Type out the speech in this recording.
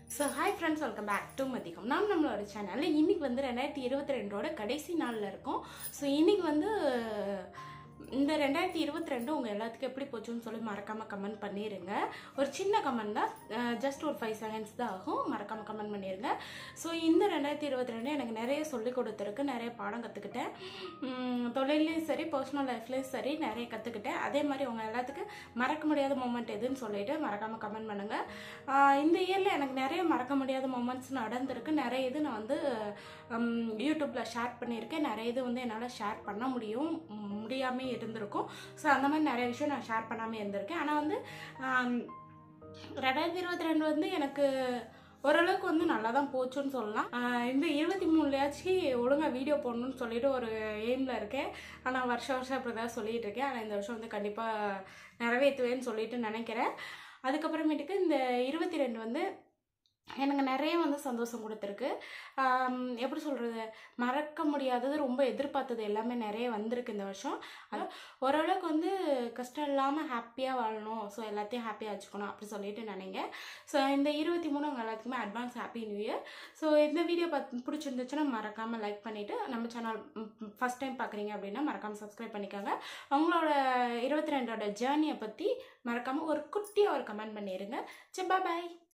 so hi friends welcome back to மதிகம் நாம் நம்மளோட சேனலில் இன்றைக்கி வந்து ரெண்டாயிரத்தி இருபத்தி ரெண்டோட கடைசி நாளில் இருக்கோம் ஸோ இன்றைக்கி வந்து இந்த ரெண்டாயிரத்தி இருபத்தி ரெண்டு உங்கள் எல்லாத்துக்கும் எப்படி போச்சுன்னு சொல்லி மறக்காமல் கமெண்ட் பண்ணிடுங்க ஒரு சின்ன கமெண்ட் தான் ஜஸ்ட் ஒரு ஃபைவ் செகண்ட்ஸ் தான் ஆகும் மறக்காமல் கமெண்ட் பண்ணிடுங்க ஸோ இந்த ரெண்டாயிரத்தி இருபத்தி ரெண்டு எனக்கு நிறைய சொல்லி கொடுத்துருக்கு நிறைய பாடம் கற்றுக்கிட்டேன் தொழிலையும் சரி பர்சனல் லைஃப்லேயும் சரி நிறைய கற்றுக்கிட்டேன் அதே மாதிரி உங்கள் எல்லாத்துக்கும் மறக்க முடியாத மூமெண்ட் எதுன்னு சொல்லிட்டு மறக்காமல் கமெண்ட் பண்ணுங்கள் ஆஹ் இந்த இயரில் எனக்கு நிறைய மறக்க முடியாத மூமெண்ட்ஸ் நடந்திருக்கு நிறைய இது நான் வந்து யூடியூப்பில் ஷேர் பண்ணியிருக்கேன் நிறைய இது வந்து என்னால் ஷேர் பண்ண முடியும் முடியாமே இருந்திருக்கும் ஸோ அந்த மாதிரி நிறைய விஷயம் நான் ஷேர் பண்ணாமல் இருந்திருக்கேன் ஆனால் வந்து ஆம், ரெண்டாயிரத்தி இருபத்தி ரெண்டு வந்து எனக்கு ஓரளவுக்கு வந்து நல்லா தான் போச்சுன்னு சொல்லலாம் ஆஹ் இந்த இருபத்தி மூணுலையாச்சும் ஒழுங்காக வீடியோ போடணும்னு சொல்லிட்டு ஒரு எய்மில் இருக்கேன் ஆனால் வருஷம் வருஷம் அப்படி தான் சொல்லிட்டு இருக்கேன் ஆனால் இந்த வருஷம் வந்து கண்டிப்பாக நிறைவேற்றுவேன்னு சொல்லிட்டு நினைக்கிறேன் அதுக்கப்புறமேட்டுக்கு இந்த இருபத்தி ரெண்டு வந்து எனக்கு நிறைய வந்து சந்தோஷம் கொடுத்துருக்கு ஆம், எப்படி சொல்கிறது மறக்க முடியாதது ரொம்ப எதிர்பார்த்தது எல்லாமே நிறைய வந்திருக்கு இந்த வருஷம் அது ஓரளவுக்கு வந்து கஷ்டம் இல்லாமல் ஹாப்பியாக வாழணும் ஸோ எல்லாத்தையும் ஹாப்பியாக வச்சுக்கணும் அப்படி சொல்லிட்டு நினைங்க ஸோ இந்த இருபத்தி மூணு உங்கள் எல்லாத்துக்குமே advance happy new year so இந்த வீடியோ பார்த்து பிடிச்சிருந்துச்சுன்னா மறக்காமல் லைக் பண்ணிவிட்டு நம்ம சேனல் ஃபஸ்ட் டைம் பார்க்குறீங்க அப்படின்னா மறக்காமல் சப்ஸ்கிரைப் பண்ணிக்கோங்க உங்களோட இருபத்தி ரெண்டோட ஜேர்னியை பற்றி மறக்காமல் ஒரு குட்டியாக ஒரு கமெண்ட் பண்ணிடுங்க சரி பாய்